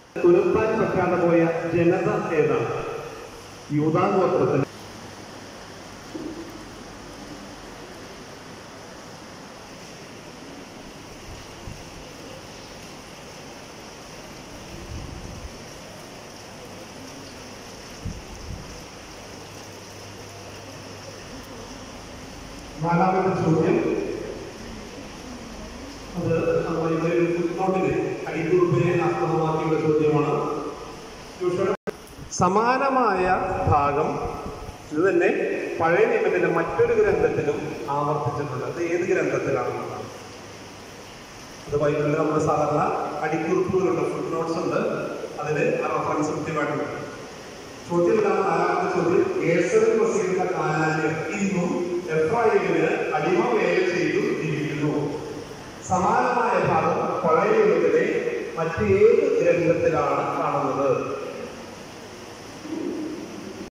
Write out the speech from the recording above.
തുരത്താൻ പറ്റാതെ പോയ ജനത ഏതാണ് യൂതാഗോത്രത്തിന് നാലാമത്തെ ചോദ്യം അത് നമ്മളുടെ ഒരു ഫുട്നോട്ടിന് അടിക്കുറിപ്പിനെ ആസ്പദമാക്കിയുള്ള ചോദ്യമാണ് ട്യൂഷൻ സമാനമായ ഭാഗം ഇത് തന്നെ പഴയ നിയമത്തിലെ മറ്റൊരു ഗ്രന്ഥത്തിലും ആവർത്തിച്ചിട്ടുണ്ട് അത് ഏത് ഗ്രന്ഥത്തിലാണെന്നാണ് അത് ബൈബിളിൽ നമ്മൾ സാധാരണ അടിക്കുറിപ്പുകളുണ്ട് ഫുഡ് നോട്ട്സ് ഉണ്ട് അതിൽ ആ റെഫറൻസ് കൃത്യമായിട്ടുണ്ട് ചോദ്യം ഇതാണ് നാലാമത്തെ ചോദ്യം ഏസറിൽ വസിക്കുന്ന കാനാന്യർ ഇന്നും എഫ്രായിമിന് അടിമ വേല ചെയ്തു ജീവിക്കുന്നു സമാനമായ ഭാഗം പഴയ യുഗത്തിലെ മറ്റേത് ഗ്രന്ഥത്തിലാണ്